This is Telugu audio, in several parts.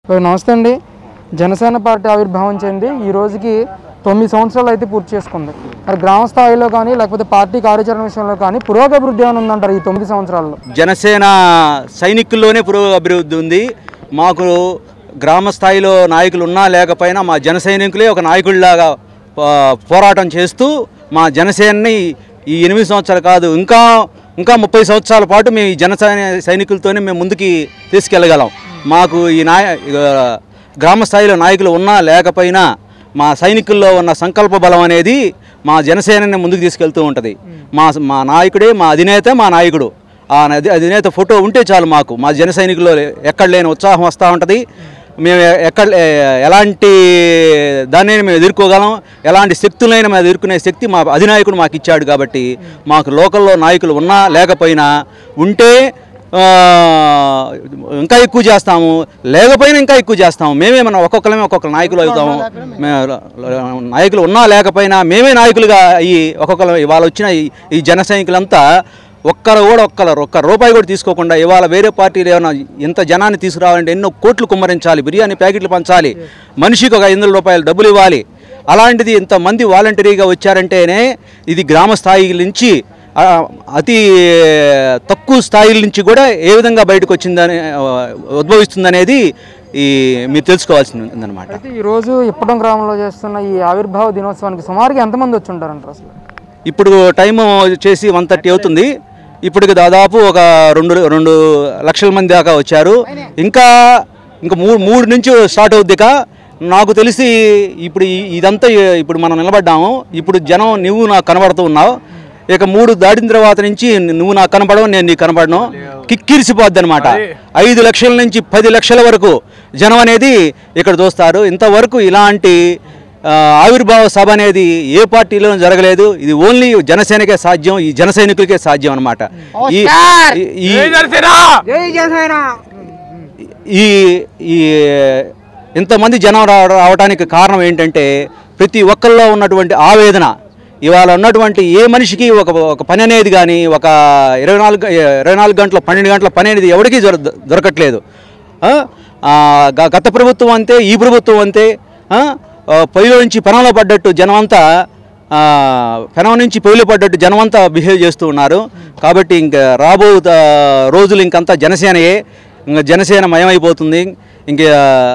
ఓ, నమస్తే అండి జనసేన పార్టీ ఆవిర్భావం చెంది ఈ రోజుకి తొమ్మిది సంవత్సరాలు అయితే పూర్తి చేసుకుంది మరి గ్రామ స్థాయిలో కానీ లేకపోతే పార్టీ కార్యాచరణ విషయంలో కానీ పురోగభివృద్ధి ఏమైనా ఉందంటారు ఈ తొమ్మిది సంవత్సరాల్లో జనసేన సైనికుల్లోనే పురోగభివృద్ధి ఉంది మాకు గ్రామ స్థాయిలో నాయకులు ఉన్నా లేకపోయినా మా జన సైనికులే ఒక నాయకుడిలాగా ఆ, పోరాటం చేస్తూ మా జనసేనని ఈ ఎనిమిది సంవత్సరాలు కాదు ఇంకా ఇంకా ముప్పై సంవత్సరాల పాటు మేము ఈ జన సైని- సైనికులతోనే మేము ముందుకి తీసుకెళ్ళగలం మాకు ఈ నాయ ఆ, గ్రామ స్థాయిలో నాయకులు ఉన్నా లేకపోయినా మా సైనికుల్లో ఉన్న సంకల్ప బలం అనేది మా జనసేనని ముందుకు తీసుకెళ్తూ ఉంటుంది మా మా నాయకుడే మా అధినేత మా నాయకుడు ఆ అధి- అధినేత ఫోటో ఉంటే చాలు మాకు మా జన సైనికుల్లో ఎక్కడ లేని ఉత్సాహం వస్తూ ఉంటుంది మేము ఎ- ఎక్కడ ఎ- ఎలాంటి దాన్ని మేము ఎదుర్కోగలం ఎలాంటి శక్తులైనా మేము ఎదుర్కొనే శక్తి మా అధినాయకుడు మాకు ఇచ్చాడు కాబట్టి మాకు లోకల్లో నాయకులు ఉన్నా లేకపోయినా ఉంటే ఆ, ఇంకా ఎక్కువ చేస్తాము లేకపోయినా ఇంకా ఎక్కువ చేస్తాము మేమేమన్నా ఒక్కొక్కరమే ఒక్కొక్క నాయకులు అవుతాము మే- నాయకులు ఉన్నా లేకపోయినా మేమే నాయకులుగా అయ్యి ఒక్కొక్కరు ఇవాళ వచ్చిన ఈ- ఈ జన సైనికులంతా ఒక్కరు కూడా ఒక్కరు ఒక్క రూపాయి కూడా తీసుకోకుండా ఇవాళ వేరే పార్టీలు ఏమైనా ఇంత జనాన్ని తీసుకురావాలంటే ఎన్నో కోట్లు కుమ్మరించాలి బిర్యానీ ప్యాకెట్లు పంచాలి మనిషికి ఒక ఐదు వందల రూపాయలు డబ్బులు ఇవ్వాలి అలాంటిది ఇంతమంది వాలంటరీగా వచ్చారంటేనే ఇది గ్రామ స్థాయి నుంచి ఆ, అతి తక్కువ స్థాయిల నుంచి కూడా ఏ విధంగా బయటకు వచ్చిందని ఆ, ఉద్భవిస్తుందనేది ఈ మీరు తెలుసుకోవాల్సిందనమాట అయితే ఈ రోజు ఇప్పటం గ్రామంలో చేస్తున్న ఈ ఆవిర్భావ దినోత్సవానికి సుమారుగా ఎంతమంది వచ్చి ఉంటారంటారు అసలు ఇప్పుడు టైం వచ్చేసి వన్ థర్టీ అవుతుంది ఇప్పటికి దాదాపు ఒక రెండు రెండు లక్షల మంది దాకా వచ్చారు ఇంకా ఇంకా మూడు మూడు నుంచి స్టార్ట్ అవుద్ది ఇక నాకు తెలిసి ఇప్పుడు ఈ- ఇదంతా ఇప్పుడు మనం నిలబడ్డాము ఇప్పుడు జనం నువ్వు నాకు కనబడుతూ ఉన్నావు ఇక మూడు దాటిన తర్వాత నుంచి నువ్వు నాకు కనపడవు నేను నీకు కనపడను కిక్కిరిసిపోద్ది అనమాట ఐదు లక్షల నుంచి పది లక్షల వరకు జనం అనేది ఇక్కడ చూస్తారు ఇంతవరకు ఇలాంటి ఆ, ఆవిర్భావ సభ అనేది ఏ పార్టీలోనూ జరగలేదు ఇది ఓన్లీ జనసేనకే సాధ్యం ఈ జన సైనికులకే సాధ్యం అనమాట ఈ ఈ- ఈ ఈ ఇంతమంది జనం రావ రావడానికి కారణం ఏంటంటే ప్రతి ఒక్కరిలో ఉన్నటువంటి ఆవేదన ఇవాళ ఉన్నటువంటి ఏ మనిషికి ఒక ఒక పని అనేది కానీ ఒక ఇరవై నాలుగు ఇరవై నాలుగు గంటల పన్నెండు గంటల పని అనేది ఎవరికీ దొర దొరకట్లేదు ఆ? ఆ, గ- గత ప్రభుత్వం అంతే ఈ ప్రభుత్వం అంతే ఆ? ఆ, పొయ్యిలో నుంచి పెనంలో పడ్డట్టు జనమంతా ఆ, పెనం నుంచి పొయ్యిలో పడ్డట్టు జనమంతా బిహేవ్ చేస్తూ ఉన్నారు కాబట్టి ఇంకా రాబో త- రోజులు ఇంకంతా జనసేనయే ఇంకా జనసేన మయమైపోతుంది ఇంకా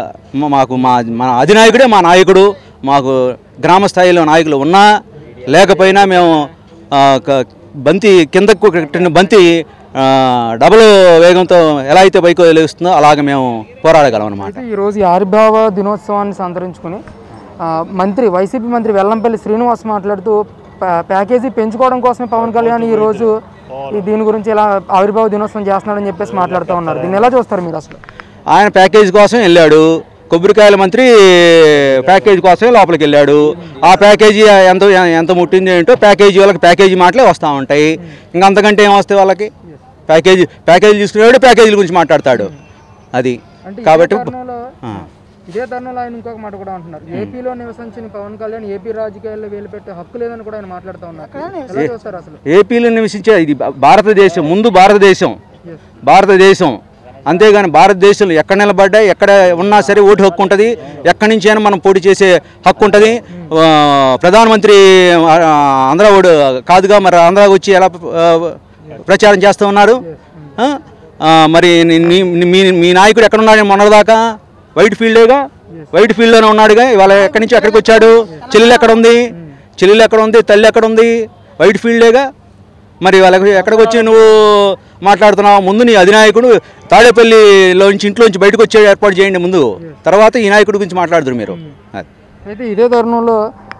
మ- మాకు మా మన అధినాయకుడే మా నాయకుడు మాకు గ్రామ స్థాయిలో నాయకులు ఉన్నా లేకపోయినా మేము ఆ, క- బంతి కిందకు కట్టిన బంతి ఆ, డబుల్ వేగంతో ఎలా అయితే పైకి లేస్తుందో అలాగే మేము పోరాడగలం అనమాట అయితే ఈ రోజు ఈ ఆవిర్భావ దినోత్సవాన్ని సంతరించుకుని ఆ, మంత్రి వైసీపీ మంత్రి వెల్లంపల్లి శ్రీనివాస్ మాట్లాడుతూ ప్యా- ప్యాకేజీ పెంచుకోవడం కోసమే పవన్ కళ్యాణ్ ఈ రోజు ఈ దీని గురించి ఇలా ఆవిర్భావ దినోత్సవం చేస్తున్నాడని చెప్పేసి మాట్లాడుతూ ఉన్నారు దీన్ని ఎలా చూస్తారు మీరు అసలు ఆయన ప్యాకేజ్ కోసం వెళ్ళాడు కొబ్బరికాయల మంత్రి ప్యాకేజ్ కోసమే లోపలికి వెళ్ళాడు ఆ ప్యాకేజీ ఎంత ఎంత ముట్టింది ఏంటో ప్యాకేజీ వాళ్ళకి ప్యాకేజీ మాటలే వస్తూ ఉంటాయి ఇంకా అంతకంటే ఏం వస్తాయి వాళ్ళకి ప్యాకేజీ ప్యాకేజీ తీసుకునేవాడు ప్యాకేజీల గురించి మాట్లాడతాడు అది అంటే కాబట్టి ఇదే తరుణంలో ఆ. ఇదే తరుణంలో ఆయన ఇంకొక మాట కూడా అంటున్నారు ఏపీలో నివసించిన పవన్ కళ్యాణ్ ఏపీ రాజకీయాల్లో వేలు పెట్టే హక్కు లేదని కూడా ఆయన మాట్లాడుతూ ఉన్నారు ఎలా చూస్తారు అసలు ఏపీలో నివసించే ఇది భా- భారతదేశం ముందు భారతదేశం భారతదేశం అంతేగాని భారతదేశంలో ఎక్కడ నిలబడ్డా ఎక్కడ ఉన్నా సరే ఓటు హక్కు ఉంటుంది ఎక్కడి నుంచి అయినా మనం పోటీ చేసే హక్కు ఉంటుంది ఆ, ప్రధానమంత్రి ఆ, ఆంధ్ర ఓడు కాదుగా మరి ఆంధ్రాకి వచ్చి ఎలా ఆ, ప్రచారం చేస్తూ ఉన్నారు ఆ? ఆ, మరి నీ- నీ- మీ మీ నాయకుడు ఎక్కడ ఉన్నాడు మొన్నటిదాకా వైట్ ఫీల్డేగా వైట్ ఫీల్డ్లోనే ఉన్నాడుగా ఇవాళ ఎక్కడి నుంచి ఎక్కడికి వచ్చాడు చెల్లెలు ఎక్కడ ఉంది చెల్లెలు ఎక్కడ ఉంది తల్లి ఎక్కడ ఉంది వైట్ ఫీల్డేగా మరి వాళ్ళకి ఎక్కడికి వచ్చి నువ్వు మాట్లాడుతున్నావు ముందు నీ అధినాయకుడు తాడేపల్లిలోంచి ఇంట్లోంచి బయటకు వచ్చే ఏర్పాటు చేయండి ముందు తర్వాత ఈ నాయకుడి గురించి మాట్లాడుతురు మీరు అది. అయితే ఇదే తరుణంలో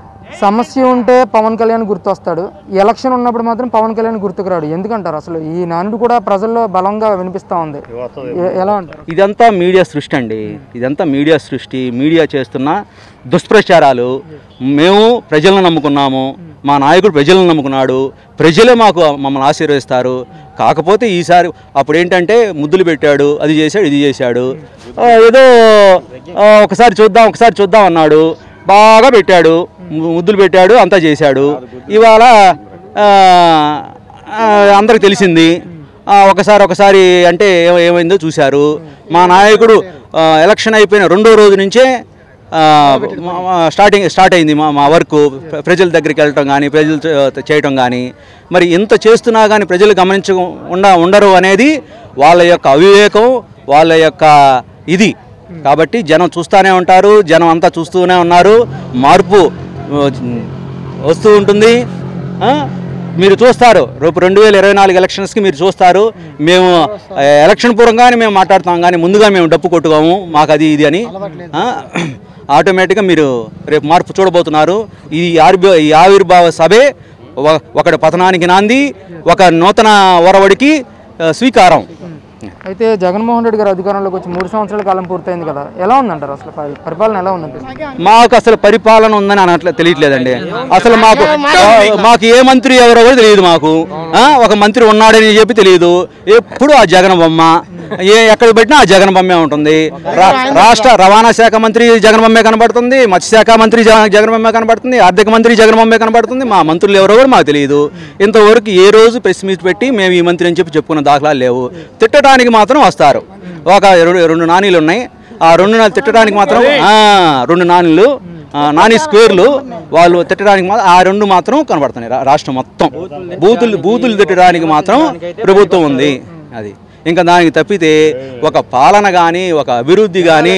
సమస్య ఉంటే పవన్ కళ్యాణ్ గుర్తొస్తాడు ఎలక్షన్ ఉన్నప్పుడు మాత్రం పవన్ కళ్యాణ్ గుర్తుకు రాడు ఎందుకంటారు అసలు ఈ నానుడు కూడా ప్రజల్లో బలంగా వినిపిస్తూ ఉంది ఎ- ఎలా అంటారు ఇదంతా మీడియా సృష్టి అండి ఇదంతా మీడియా సృష్టి మీడియా చేస్తున్న దుష్ప్రచారాలు మేము ప్రజలను నమ్ముకున్నాము మా నాయకుడు ప్రజలను నమ్ముకున్నాడు ప్రజలే మాకు మమ్మల్ని ఆశీర్వదిస్తారు కాకపోతే ఈసారి అప్పుడు ఏంటంటే ముద్దులు పెట్టాడు అది చేశాడు ఇది చేశాడు ఆ, ఏదో ఆ, ఒకసారి చూద్దాం ఒకసారి చూద్దాం అన్నాడు బాగా పెట్టాడు ము- ముద్దులు పెట్టాడు అంతా చేశాడు ఇవాళ ఆ, ఆ, అందరికి తెలిసింది ఆ, ఒకసారి ఒకసారి అంటే ఏమ- ఏమైందో చూశారు మా నాయకుడు ఆ, ఎలక్షన్ అయిపోయిన రెండో రోజు నుంచే ఆ, మా- మా స్టార్టింగ్ స్టార్ట్ అయింది మా మా వర్క్ ప్రజల దగ్గరికి వెళ్ళటం కానీ ప్రజలు చే- చేయటం కానీ మరి ఇంత చేస్తున్నా కానీ ప్రజలు గమనించ ఉండ ఉండరు అనేది వాళ్ళ యొక్క అవివేకం వాళ్ళ యొక్క ఇది కాబట్టి జనం చూస్తూనే ఉంటారు జనం అంతా చూస్తూనే ఉన్నారు మార్పు ఆ, వస్తూ ఉంటుంది ఆ? మీరు చూస్తారు రేపు రెండు వేల ఇరవై నాలుగు ఎలక్షన్స్కి మీరు చూస్తారు మేము ఆ, ఎలక్షన్ పూర్వంగానే మేము మాట్లాడతాం కానీ ముందుగా మేము డప్పు కొట్టుకోము మాకు అది ఇది అని ఆ? ఆటోమేటిక్గా మీరు రేపు మార్పు చూడబోతున్నారు ఈ ఆర్బి ఈ ఆవిర్భావ సభే ఒక- ఒకటి పతనానికి నాంది ఒక నూతన ఒరవడికి ఆ, స్వీకారం అయితే జగన్మోహన్ రెడ్డి గారు అధికారంలోకి వచ్చి మూడు సంవత్సరాల కాలం పూర్తయింది కదా ఎలా ఉందంటారు అసలు పరి- పరిపాలన ఎలా ఉందంటారు మాకు అసలు పరిపాలన ఉందని అనట్లే తెలియట్లేదండి అసలు మాకు మాకు ఏ మంత్రి ఎవరో కూడా తెలియదు మాకు ఆ, ఒక మంత్రి ఉన్నాడని చెప్పి తెలియదు ఎప్పుడు ఆ జగన్ బొమ్మ ఏ ఎక్కడ పెట్టినా ఆ జగన్ బొమ్మే ఉంటుంది రా- రాష్ట్ర రవాణా శాఖ మంత్రి జగన్ బొమ్మే కనబడుతుంది మత్స్యశాఖ మంత్రి జగన్ జగన్ బొమ్మే కనబడుతుంది ఆర్థిక మంత్రి జగన్ బొమ్మే కనబడుతుంది మా మంత్రులు ఎవరో కూడా మాకు తెలియదు ఇంతవరకు ఏ రోజు ప్రెస్ మీట్ పెట్టి మేము ఈ మంత్రి అని చెప్పి చెప్పుకున్న దాఖలాలు లేవు తిట్టడానికి మాత్రం వస్తారు ఒక రెండు రెండు నానీలు ఉన్నాయి ఆ రెండు నాలుగు తిట్టడానికి మాత్రం ఆ, రెండు నాణ్యులు ఆ, నాని స్క్వేర్లు వాళ్ళు తిట్టడానికి మాత్రం ఆ రెండు మాత్రం కనబడుతున్నాయి రా- రాష్ట్రం మొత్తం బూతులు బూతులు తిట్టడానికి మాత్రం ప్రభుత్వం ఉంది అది ఇంకా దానికి తప్పితే ఒక పాలన కానీ ఒక అభివృద్ధి కానీ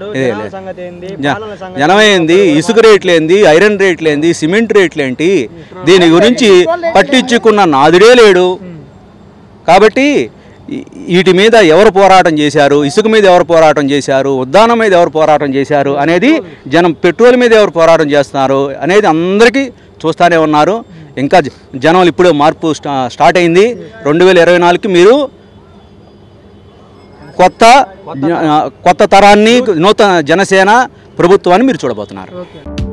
జనమైంది ఇసుక రేట్లేంది ఐరన్ రేట్లేంది సిమెంట్ రేట్లేంటి దీని గురించి పట్టించుకున్న నాదుడే లేడు కాబట్టి ఈ- వీటి మీద ఎవరు పోరాటం చేశారు ఇసుక మీద ఎవరు పోరాటం చేశారు ఉద్దానం మీద ఎవరు పోరాటం చేశారు అనేది జనం పెట్రోల్ మీద ఎవరు పోరాటం చేస్తున్నారు అనేది అందరికీ చూస్తూనే ఉన్నారు ఇంకా జ- జనం ఇప్పుడే మార్పు స్టా స్టార్ట్ అయింది రెండు వేల ఇరవై నాలుగుకి మీరు కొత్త కొత్త తరాన్ని నూతన జనసేన ప్రభుత్వాన్ని మీరు చూడబోతున్నారు ఓకే